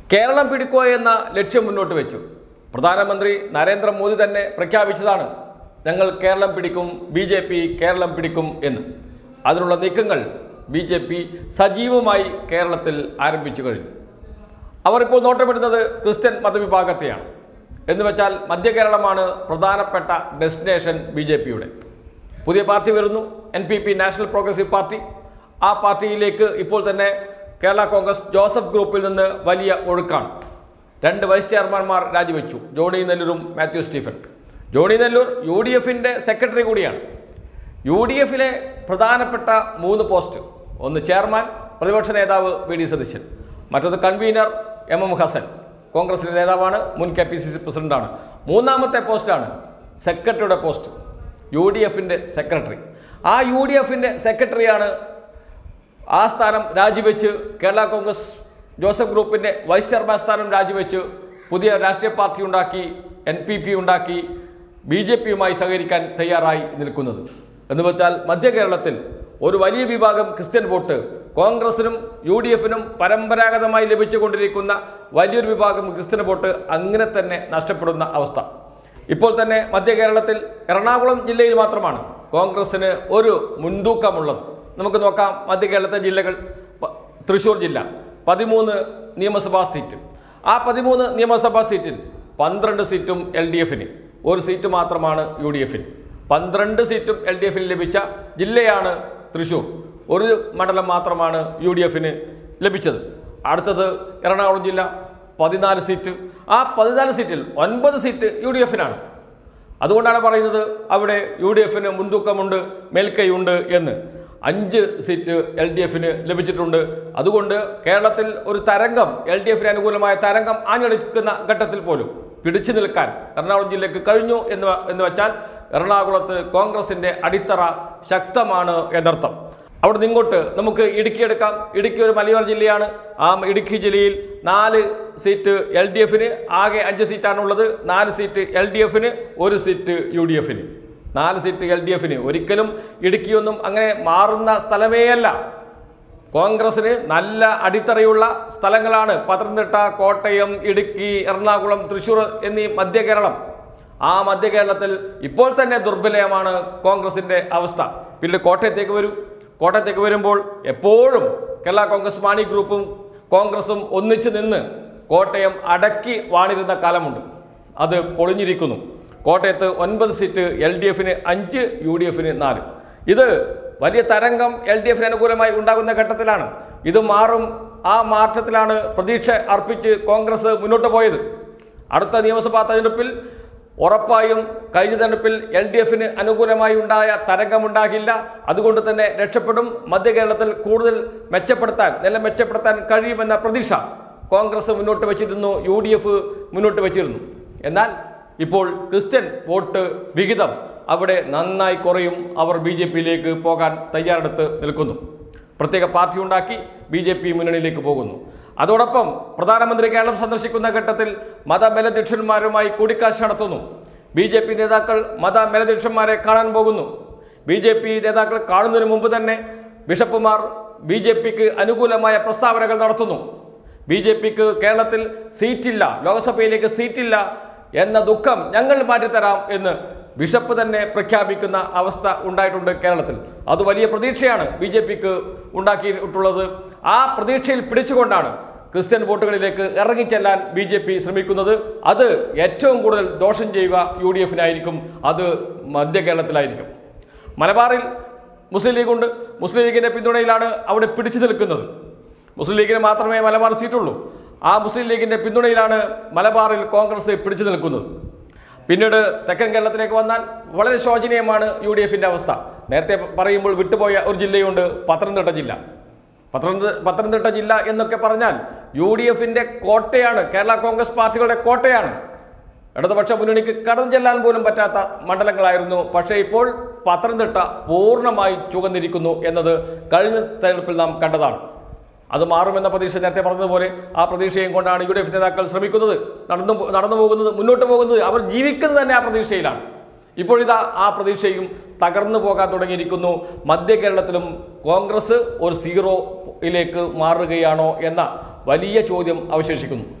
കേരളം പിടിക്കുക എന്ന ലക്ഷ്യം മുന്നോട്ട് വെച്ചു പ്രധാനമന്ത്രി നരേന്ദ്രമോദി തന്നെ പ്രഖ്യാപിച്ചതാണ് ഞങ്ങൾ കേരളം പിടിക്കും ബി ജെ പി കേരളം പിടിക്കും എന്ന് അതിനുള്ള നീക്കങ്ങൾ ബി ജെ പി സജീവമായി കേരളത്തിൽ ആരംഭിച്ചു കഴിഞ്ഞു അവർ ഇപ്പോൾ നോട്ടമിടുന്നത് ക്രിസ്ത്യൻ മതവിഭാഗത്തെയാണ് എന്ന് വെച്ചാൽ മധ്യ കേരളമാണ് പ്രധാനപ്പെട്ട ഡെസ്റ്റിനേഷൻ ബി ജെ പിയുടെ പുതിയ പാർട്ടി വരുന്നു N P P National Progressive Party ആ പാർട്ടിയിലേക്ക് ഇപ്പോൾ തന്നെ കേരള കോൺഗ്രസ് ജോസഫ് ഗ്രൂപ്പിൽ നിന്ന് വലിയ ഒഴുക്കാണ് രണ്ട് വൈസ് ചെയർമാൻമാർ രാജിവെച്ചു ജോണി നെല്ലൂരും മാത്യു സ്റ്റീഫൻ ജോണി നെല്ലൂർ യു ഡി എഫിൻ്റെ സെക്രട്ടറി കൂടിയാണ് യു ഡി എഫിലെ പ്രധാനപ്പെട്ട മൂന്ന് പോസ്റ്റ് ഒന്ന് ചെയർമാൻ പ്രതിപക്ഷ നേതാവ് വി ഡി സതീശൻ മറ്റൊന്ന് കൺവീനർ എം എം ഹസൻ കോൺഗ്രസിൻ്റെ നേതാവാണ് മുൻ കെ പി സി സി പ്രസിഡന്റാണ് മൂന്നാമത്തെ പോസ്റ്റാണ് സെക്രട്ടറിയുടെ പോസ്റ്റ് യു ഡി എഫിൻ്റെ സെക്രട്ടറി ആ യു ഡി എഫിൻ്റെ സെക്രട്ടറിയാണ് ആ സ്ഥാനം രാജിവെച്ച് കേരള കോൺഗ്രസ് ജോസഫ് ഗ്രൂപ്പിൻ്റെ വൈസ് ചെയർമാൻ സ്ഥാനം രാജിവെച്ച് പുതിയ രാഷ്ട്രീയ പാർട്ടി ഉണ്ടാക്കി എൻ പി പി ഉണ്ടാക്കി ബി ജെ പിയുമായി സഹകരിക്കാൻ തയ്യാറായി നിൽക്കുന്നത് എന്ന് വെച്ചാൽ മധ്യ കേരളത്തിൽ ഒരു വലിയ വിഭാഗം ക്രിസ്ത്യൻ വോട്ട് കോൺഗ്രസിനും യു ഡി എഫിനും പരമ്പരാഗതമായി ലഭിച്ചുകൊണ്ടിരിക്കുന്ന വലിയൊരു വിഭാഗം ക്രിസ്ത്യൻ വോട്ട് അങ്ങനെ തന്നെ നഷ്ടപ്പെടുന്ന അവസ്ഥ ഇപ്പോൾ തന്നെ മധ്യ കേരളത്തിൽ എറണാകുളം ജില്ലയിൽ മാത്രമാണ് കോൺഗ്രസിന് ഒരു മുൻതൂക്കമുള്ളത് നമുക്ക് നോക്കാം മധ്യ കേരളത്തെ ജില്ലകൾ പ- തൃശ്ശൂർ ജില്ല പതിമൂന്ന് നിയമസഭാ സീറ്റ് ആ പതിമൂന്ന് നിയമസഭാ സീറ്റിൽ പന്ത്രണ്ട് സീറ്റും എൽ ഡി എഫിന് ഒരു സീറ്റ് മാത്രമാണ് യു ഡി എഫിന് പന്ത്രണ്ട് സീറ്റും എൽ ഡി എഫിന് ലഭിച്ച ജില്ലയാണ് തൃശ്ശൂർ ഒരു മണ്ഡലം മാത്രമാണ് യു ഡി എഫിന് ലഭിച്ചത് അടുത്തത് എറണാകുളം ജില്ല പതിനാല് സീറ്റ് ആ പതിനാല് സീറ്റിൽ ഒൻപത് സീറ്റ് യു ഡി എഫിനാണ് അതുകൊണ്ടാണ് പറയുന്നത് അവിടെ യു ഡി എഫിന് മുൻതൂക്കമുണ്ട് മേൽക്കൈയുണ്ട് എന്ന് അഞ്ച് സീറ്റ് എൽ ഡി എഫിന് ലഭിച്ചിട്ടുണ്ട് അതുകൊണ്ട് കേരളത്തിൽ ഒരു തരംഗം എൽ ഡി എഫിന് അനുകൂലമായ തരംഗം ആഞ്ഞടിക്കുന്ന ഘട്ടത്തിൽ പോലും പിടിച്ചു നിൽക്കാൻ എറണാകുളം ജില്ലയ്ക്ക് കഴിഞ്ഞു എന്ന് വ- എന്ന് വെച്ചാൽ എറണാകുളത്ത് കോൺഗ്രസിന്റെ അടിത്തറ ശക്തമാണ് എന്നർത്ഥം അവിടെ നിന്ന് ഇങ്ങോട്ട് നമുക്ക് ഇടുക്കി എടുക്കാം ഇടുക്കി ഒരു മലയോര ജില്ലയാണ് ആ ഇടുക്കി ജില്ലയിൽ നാല് സീറ്റ് എൽ ഡി എഫിന് ആകെ അഞ്ച് സീറ്റാണുള്ളത് നാല് സീറ്റ് എൽ ഡി എഫിന് ഒരു സീറ്റ് യു ഡി എഫിന് നാല് സീറ്റ് എൽ ഡി എഫിന് ഒരിക്കലും ഇടുക്കിയൊന്നും അങ്ങനെ മാറുന്ന സ്ഥലമേയല്ല കോൺഗ്രസിന് നല്ല അടിത്തറയുള്ള സ്ഥലങ്ങളാണ് പത്തനംതിട്ട കോട്ടയം ഇടുക്കി എറണാകുളം തൃശ്ശൂർ എന്നീ മധ്യ കേരളം ആ മധ്യ കേരളത്തിൽ ഇപ്പോൾ തന്നെ ദുർബലമാണ് കോൺഗ്രസിന്റെ അവസ്ഥ പിന്നെ കോട്ടയത്തേക്ക് വരും കോട്ടയത്തേക്ക് വരുമ്പോൾ എപ്പോഴും കേരള കോൺഗ്രസ് മാണി ഗ്രൂപ്പും കോൺഗ്രസും ഒന്നിച്ചു നിന്ന് കോട്ടയം അടക്കി വാണിരുന്ന കാലമുണ്ട് അത് പൊളിഞ്ഞിരിക്കുന്നു കോട്ടയത്ത് ഒൻപത് സീറ്റ് എൽ ഡി എഫിന് അഞ്ച് യു ഡി എഫിന് നാല് ഇത് വലിയ തരംഗം എൽ ഡി എഫിന് അനുകൂലമായി ഉണ്ടാകുന്ന ഘട്ടത്തിലാണ് ഇത് മാറും ആ മാറ്റത്തിലാണ് പ്രതീക്ഷ അർപ്പിച്ച് കോൺഗ്രസ് മുന്നോട്ട് പോയത് അടുത്ത നിയമസഭാ തെരഞ്ഞെടുപ്പിൽ ഉറപ്പായും കഴിഞ്ഞ തെരഞ്ഞെടുപ്പിൽ എൽ ഡി എഫിന് അനുകൂലമായി ഉണ്ടായ തരംഗമുണ്ടാകില്ല അതുകൊണ്ട് തന്നെ രക്ഷപ്പെടും മധ്യ കേരളത്തിൽ കൂടുതൽ മെച്ചപ്പെടുത്താൻ നില മെച്ചപ്പെടുത്താൻ കഴിയുമെന്ന പ്രതീക്ഷ കോൺഗ്രസ് മുന്നോട്ട് വെച്ചിരുന്നു യു ഡി എഫ് മുന്നോട്ട് വെച്ചിരുന്നു എന്നാൽ ഇപ്പോൾ ക്രിസ്ത്യൻ വോട്ട് വിഹിതം അവിടെ നന്നായി കുറയും അവർ ബി ജെ പിയിലേക്ക് പോകാൻ തയ്യാറെടുത്ത് നിൽക്കുന്നു പ്രത്യേക പാർട്ടി ഉണ്ടാക്കി ബി ജെ പി മുന്നണിയിലേക്ക് പോകുന്നു അതോടൊപ്പം പ്രധാനമന്ത്രി കേരളം സന്ദർശിക്കുന്ന ഘട്ടത്തിൽ മതമേലധ്യക്ഷന്മാരുമായി കൂടിക്കാഴ്ച നടത്തുന്നു ബി ജെ പി നേതാക്കൾ മതമേലധ്യക്ഷന്മാരെ കാണാൻ പോകുന്നു ബി ജെ പി നേതാക്കൾ കാണുന്നതിന് മുമ്പ് തന്നെ ബിഷപ്പുമാർ ബി ജെ പിക്ക് അനുകൂലമായ പ്രസ്താവനകൾ നടത്തുന്നു ബി ജെ പിക്ക് കേരളത്തിൽ സീറ്റില്ല ലോക്സഭയിലേക്ക് സീറ്റില്ല എന്ന ദുഃഖം ഞങ്ങൾ മാറ്റിത്തരാം എന്ന് ബിഷപ്പ് തന്നെ പ്രഖ്യാപിക്കുന്ന അവസ്ഥ ഉണ്ടായിട്ടുണ്ട് കേരളത്തിൽ അത് വലിയ പ്രതീക്ഷയാണ് ബി ജെ പിക്ക് ഉണ്ടാക്കിയിട്ടുള്ളത് ആ പ്രതീക്ഷയിൽ പിടിച്ചുകൊണ്ടാണ് ക്രിസ്ത്യൻ വോട്ടുകളിലേക്ക് ഇറങ്ങിച്ചെല്ലാൻ ബി ജെ പി ശ്രമിക്കുന്നത് അത് ഏറ്റവും കൂടുതൽ ദോഷം ചെയ്യുക യു ഡി എഫിനായിരിക്കും അത് മധ്യ കേരളത്തിലായിരിക്കും മലബാറിൽ മുസ്ലിം ലീഗുണ്ട് മുസ്ലിം ലീഗിന്റെ പിന്തുണയിലാണ് അവിടെ പിടിച്ചു നിൽക്കുന്നത് മുസ്ലിം ലീഗിന് മാത്രമേ മലബാർ സീറ്റുള്ളൂ ആ മുസ്ലിം ലീഗിന്റെ പിന്തുണയിലാണ് മലബാറിൽ കോൺഗ്രസ് പിടിച്ചു നിൽക്കുന്നത് പിന്നീട് തെക്കൻ കേരളത്തിലേക്ക് വന്നാൽ വളരെ ശോചനീയമാണ് യു ഡി എഫിന്റെ അവസ്ഥ നേരത്തെ പറയുമ്പോൾ വിട്ടുപോയ ഒരു ജില്ലയുണ്ട് പത്തനംതിട്ട ജില്ല പത്തനംതിട്ട പത്തനംതിട്ട ജില്ല എന്നൊക്കെ പറഞ്ഞാൽ യു ഡി എഫിന്റെ കോട്ടയാണ് കേരള കോൺഗ്രസ് പാർട്ടികളുടെ കോട്ടയാണ് ഇടതുപക്ഷ മുന്നണിക്ക് കടന്നു ചെല്ലാൻ പോലും പറ്റാത്ത മണ്ഡലങ്ങളായിരുന്നു പക്ഷേ ഇപ്പോൾ പത്തനംതിട്ട പൂർണ്ണമായി ചുവന്നിരിക്കുന്നു എന്നത് കഴിഞ്ഞ തെരഞ്ഞെടുപ്പിൽ നാം കണ്ടതാണ് അത് മാറുമെന്ന പ്രതീക്ഷ നേരത്തെ പറഞ്ഞതുപോലെ ആ പ്രതീക്ഷയും കൊണ്ടാണ് യു ഡി എഫ് നേതാക്കൾ ശ്രമിക്കുന്നത് നടന്നു പോ- നടന്നു പോകുന്നത് മുന്നോട്ട് പോകുന്നത് അവർ ജീവിക്കുന്നത് തന്നെ ആ പ്രതീക്ഷയിലാണ് ഇപ്പോഴിതാ ആ പ്രതീക്ഷയും തകർന്നു പോകാൻ തുടങ്ങിയിരിക്കുന്നു മധ്യ കേരളത്തിലും കോൺഗ്രസ് ഒരു സീറോയിലേക്ക് മാറുകയാണോ എന്ന വലിയ ചോദ്യം അവശേഷിക്കുന്നു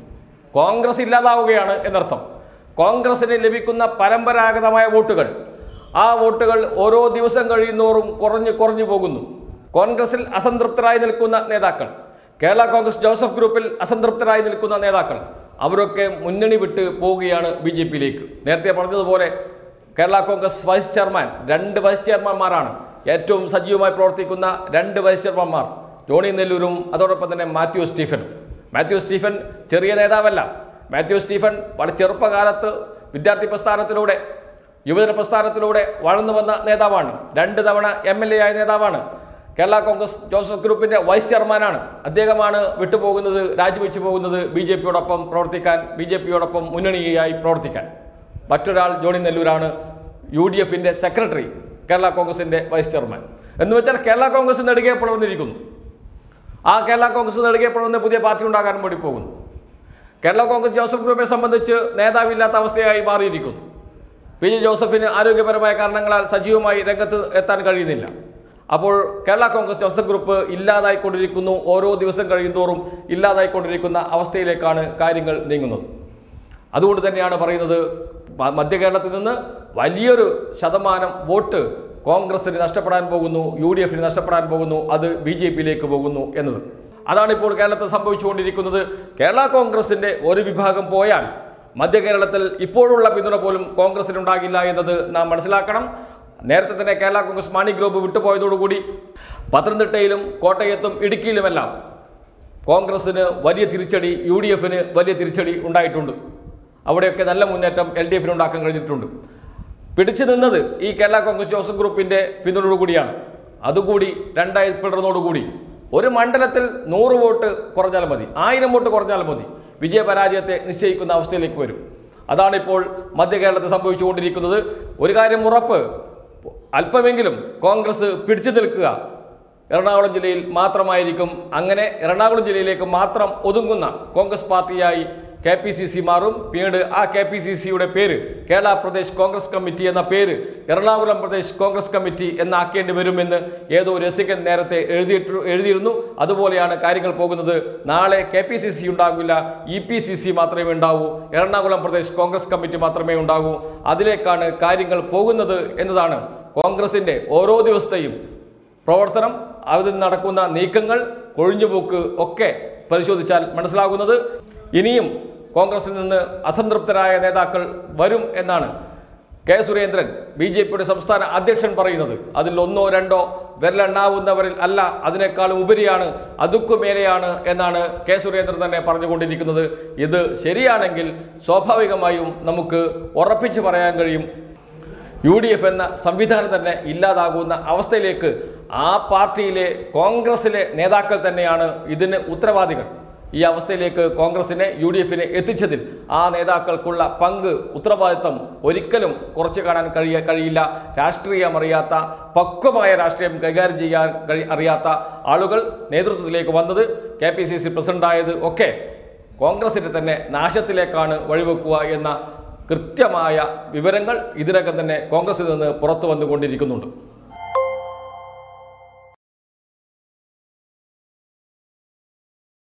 കോൺഗ്രസ് ഇല്ലാതാവുകയാണ് എന്നർത്ഥം കോൺഗ്രസിന് ലഭിക്കുന്ന പരമ്പരാഗതമായ വോട്ടുകൾ ആ വോട്ടുകൾ ഓരോ ദിവസം കഴിയുന്നോറും കുറഞ്ഞു കുറഞ്ഞു പോകുന്നു കോൺഗ്രസിൽ അസംതൃപ്തരായി നിൽക്കുന്ന നേതാക്കൾ കേരള കോൺഗ്രസ് ജോസഫ് ഗ്രൂപ്പിൽ അസംതൃപ്തരായി നിൽക്കുന്ന നേതാക്കൾ അവരൊക്കെ മുന്നണി വിട്ട് പോവുകയാണ് ബി ജെ പിയിലേക്ക് നേരത്തെ പറഞ്ഞതുപോലെ കേരള കോൺഗ്രസ് വൈസ് ചെയർമാൻ രണ്ട് വൈസ് ചെയർമാൻമാരാണ് ഏറ്റവും സജീവമായി പ്രവർത്തിക്കുന്ന രണ്ട് വൈസ് ചെയർമാൻമാർ ജോണി നെല്ലൂരും അതോടൊപ്പം തന്നെ മാത്യു സ്റ്റീഫനും മാത്യു സ്റ്റീഫൻ ചെറിയ നേതാവല്ല മാത്യു സ്റ്റീഫൻ വളരെ ചെറുപ്പകാലത്ത് വിദ്യാർത്ഥി പ്രസ്ഥാനത്തിലൂടെ യുവജന പ്രസ്ഥാനത്തിലൂടെ വളർന്നു വന്ന നേതാവാണ് രണ്ട് തവണ എം എൽ എ ആയ നേതാവാണ് കേരള കോൺഗ്രസ് ജോസഫ് ഗ്രൂപ്പിന്റെ വൈസ് ചെയർമാനാണ് അദ്ദേഹമാണ് വിട്ടുപോകുന്നത് രാജിവെച്ചു പോകുന്നത് ബി ജെ പിയോടൊപ്പം പ്രവർത്തിക്കാൻ ബി ജെ പിയോടൊപ്പം മുന്നണിയായി പ്രവർത്തിക്കാൻ മറ്റൊരാൾ ജോണി നെല്ലൂരാണ് യു ഡി എഫിന്റെ സെക്രട്ടറി കേരള കോൺഗ്രസിന്റെ വൈസ് ചെയർമാൻ എന്ന് വെച്ചാൽ കേരള കോൺഗ്രസ് നെടുകെ പിളർന്നിരിക്കുന്നു ആ കേരള കോൺഗ്രസ് നെടുകെ പിളർന്ന് പുതിയ പാർട്ടി ഉണ്ടാകാൻ വേണ്ടി പോകുന്നു കേരള കോൺഗ്രസ് ജോസഫ് ഗ്രൂപ്പിനെ സംബന്ധിച്ച് നേതാവില്ലാത്ത അവസ്ഥയായി മാറിയിരിക്കുന്നു പി ജെ ജോസഫിന് ആരോഗ്യപരമായ കാരണങ്ങളാൽ സജീവമായി രംഗത്ത് എത്താൻ കഴിയുന്നില്ല അപ്പോൾ കേരള കോൺഗ്രസ് ജോസഫ് ഗ്രൂപ്പ് ഇല്ലാതായിക്കൊണ്ടിരിക്കുന്നു ഓരോ ദിവസം കഴിയുന്തോറും ഇല്ലാതായിക്കൊണ്ടിരിക്കുന്ന അവസ്ഥയിലേക്കാണ് കാര്യങ്ങൾ നീങ്ങുന്നത് അതുകൊണ്ട് തന്നെയാണ് പറയുന്നത് മ- മധ്യ കേരളത്തിൽ നിന്ന് വലിയൊരു ശതമാനം വോട്ട് കോൺഗ്രസിന് നഷ്ടപ്പെടാൻ പോകുന്നു യു ഡി എഫിന് നഷ്ടപ്പെടാൻ പോകുന്നു അത് ബി ജെ പിയിലേക്ക് പോകുന്നു എന്നത് അതാണ് ഇപ്പോൾ കേരളത്തിൽ സംഭവിച്ചുകൊണ്ടിരിക്കുന്നത് കേരള കോൺഗ്രസിന്റെ ഒരു വിഭാഗം പോയാൽ മധ്യ കേരളത്തിൽ ഇപ്പോഴുള്ള പിന്തുണ പോലും കോൺഗ്രസിന് ഉണ്ടാകില്ല എന്നത് നാം മനസ്സിലാക്കണം നേരത്തെ തന്നെ കേരള കോൺഗ്രസ് മാണി ഗ്രൂപ്പ് വിട്ടുപോയതോടുകൂടി പത്തനംതിട്ടയിലും കോട്ടയത്തും ഇടുക്കിയിലുമെല്ലാം കോൺഗ്രസിന് വലിയ തിരിച്ചടി യു ഡി എഫിന് വലിയ തിരിച്ചടി ഉണ്ടായിട്ടുണ്ട് അവിടെയൊക്കെ നല്ല മുന്നേറ്റം എൽ ഡി എഫിന് ഉണ്ടാക്കാൻ കഴിഞ്ഞിട്ടുണ്ട് പിടിച്ചു നിന്നത് ഈ കേരള കോൺഗ്രസ് ജോസഫ് ഗ്രൂപ്പിന്റെ പിന്തുണയോടുകൂടിയാണ് അതുകൂടി രണ്ടായി പിളർന്നോടുകൂടി ഒരു മണ്ഡലത്തിൽ നൂറ് വോട്ട് കുറഞ്ഞാൽ മതി ആയിരം വോട്ട് കുറഞ്ഞാൽ മതി വിജയപരാജയത്തെ നിശ്ചയിക്കുന്ന അവസ്ഥയിലേക്ക് വരും അതാണിപ്പോൾ മധ്യ കേരളത്തിൽ സംഭവിച്ചുകൊണ്ടിരിക്കുന്നത് ഒരു കാര്യം ഉറപ്പ് അല്പമെങ്കിലും കോൺഗ്രസ് പിടിച്ചു നിൽക്കുക എറണാകുളം ജില്ലയിൽ മാത്രമായിരിക്കും അങ്ങനെ എറണാകുളം ജില്ലയിലേക്ക് മാത്രം ഒതുങ്ങുന്ന കോൺഗ്രസ് പാർട്ടിയായി കെ പി സി സി മാറും പിന്നീട് ആ കെ പി സി സിയുടെ പേര് കേരള പ്രദേശ് കോൺഗ്രസ് കമ്മിറ്റി എന്ന പേര് എറണാകുളം പ്രദേശ് കോൺഗ്രസ് കമ്മിറ്റി എന്നാക്കേണ്ടി വരുമെന്ന് ഏതോ രസികൻ നേരത്തെ എഴുതിയിട്ട് എഴുതിയിരുന്നു അതുപോലെയാണ് കാര്യങ്ങൾ പോകുന്നത് നാളെ കെ പി സി സി ഉണ്ടാകില്ല ഇ പി സി സി മാത്രമേ ഉണ്ടാവൂ എറണാകുളം പ്രദേശ് കോൺഗ്രസ് കമ്മിറ്റി മാത്രമേ ഉണ്ടാകൂ അതിലേക്കാണ് കാര്യങ്ങൾ പോകുന്നത് എന്നതാണ് കോൺഗ്രസിന്റെ ഓരോ ദിവസത്തെയും പ്രവർത്തനം അതിൽ നടക്കുന്ന നീക്കങ്ങൾ കൊഴിഞ്ഞുപോക്ക് ഒക്കെ പരിശോധിച്ചാൽ മനസ്സിലാകുന്നത് ഇനിയും കോൺഗ്രസിൽ നിന്ന് അസംതൃപ്തരായ നേതാക്കൾ വരും എന്നാണ് കെ സുരേന്ദ്രൻ ബി ജെ പിയുടെ സംസ്ഥാന അധ്യക്ഷൻ പറയുന്നത് അതിൽ ഒന്നോ രണ്ടോ വിരലെണ്ണാവുന്നവരിൽ അല്ല അതിനേക്കാളും ഉപരിയാണ് അതുക്കുമേലെയാണ് എന്നാണ് കെ സുരേന്ദ്രൻ തന്നെ പറഞ്ഞുകൊണ്ടിരിക്കുന്നത് ഇത് ശരിയാണെങ്കിൽ സ്വാഭാവികമായും നമുക്ക് ഉറപ്പിച്ചു പറയാൻ കഴിയും യു ഡി എഫ് എന്ന സംവിധാനം തന്നെ ഇല്ലാതാകുന്ന അവസ്ഥയിലേക്ക് ആ പാർട്ടിയിലെ കോൺഗ്രസിലെ നേതാക്കൾ തന്നെയാണ് ഇതിന് ഉത്തരവാദികൾ ഈ അവസ്ഥയിലേക്ക് കോൺഗ്രസിനെ യു ഡി എഫിനെ എത്തിച്ചതിൽ ആ നേതാക്കൾക്കുള്ള പങ്ക് ഉത്തരവാദിത്തം ഒരിക്കലും കുറച്ച് കാണാൻ കഴിയ കഴിയില്ല രാഷ്ട്രീയം അറിയാത്ത പക്വമായ രാഷ്ട്രീയം കൈകാര്യം ചെയ്യാൻ കഴി അറിയാത്ത ആളുകൾ നേതൃത്വത്തിലേക്ക് വന്നത് കെ പി സി സി പ്രസിഡന്റായത് ഒക്കെ കോൺഗ്രസിന്റെ തന്നെ നാശത്തിലേക്കാണ് വഴിവെക്കുക എന്ന കൃത്യമായ വിവരങ്ങൾ ഇതിനകം തന്നെ കോൺഗ്രസിൽ നിന്ന് പുറത്തു വന്നുകൊണ്ടിരിക്കുന്നുണ്ട്